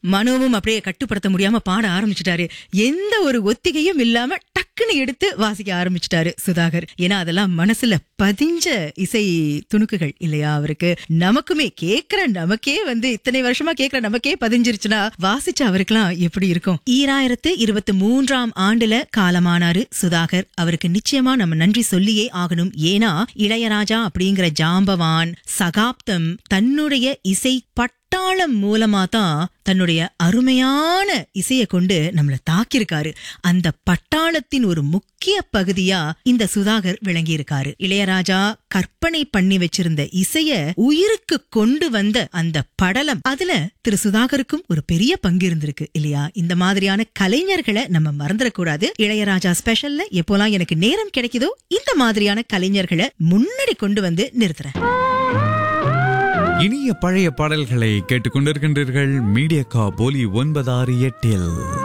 மனோவும் அப்படியே கட்டுப்படுத்த முடியாம பாட ஆரம்பிச்சிட்டாரு எந்த ஒரு ஒத்திகையும் இல்லாம டக்குன்னு எடுத்து வாசிக்க ஆரம்பிச்சிட்டாரு சுதாகர் ஏன்னா அதெல்லாம் மனசுல பதிஞ்ச இசை துணுக்குகள் இல்லையா அவருக்கு நமக்குமே கேக்குற நமக்கே வந்து இத்தனை வருஷமா கேக்குற நமக்கே பதிஞ்சிருச்சுன்னா வாசிச்ச அவருக்கெல்லாம் எப்படி இருக்கும் ஈராயிரத்து இருபத்தி மூன்றாம் ஆண்டுல காலமானாரு சுதாகர் அவருக்கு நிச்சயமா நம்ம நன்றி சொல்லியே ஆகணும் ஏன்னா இளையராஜா அப்படிங்கிற ஜாம்பவான் சகாப்தம் தன்னுடைய இசை பட்டாளம் மூலமா தான் தன்னுடைய அருமையான இசைய கொண்டு நம்மள தாக்கியிருக்காரு அந்த பட்டாளத்தின் ஒரு முக்கிய பகுதியா இந்த சுதாகர் விளங்கி இருக்காரு இளையராஜா கற்பனை பண்ணி வச்சிருந்த இசைய உயிருக்கு கொண்டு வந்த அந்த படலம் அதுல திரு சுதாகருக்கும் ஒரு பெரிய பங்கு இருந்திருக்கு இல்லையா இந்த மாதிரியான கலைஞர்களை நம்ம மறந்துடக்கூடாது இளையராஜா ஸ்பெஷல்ல எப்போலாம் எனக்கு நேரம் கிடைக்குதோ இந்த மாதிரியான கலைஞர்களை முன்னாடி கொண்டு வந்து நிறுத்துறேன் இனிய பழைய பாடல்களை கேட்டுக்கொண்டிருக்கின்றீர்கள் மீடியா கா போலி ஒன்பதாறு எட்டில்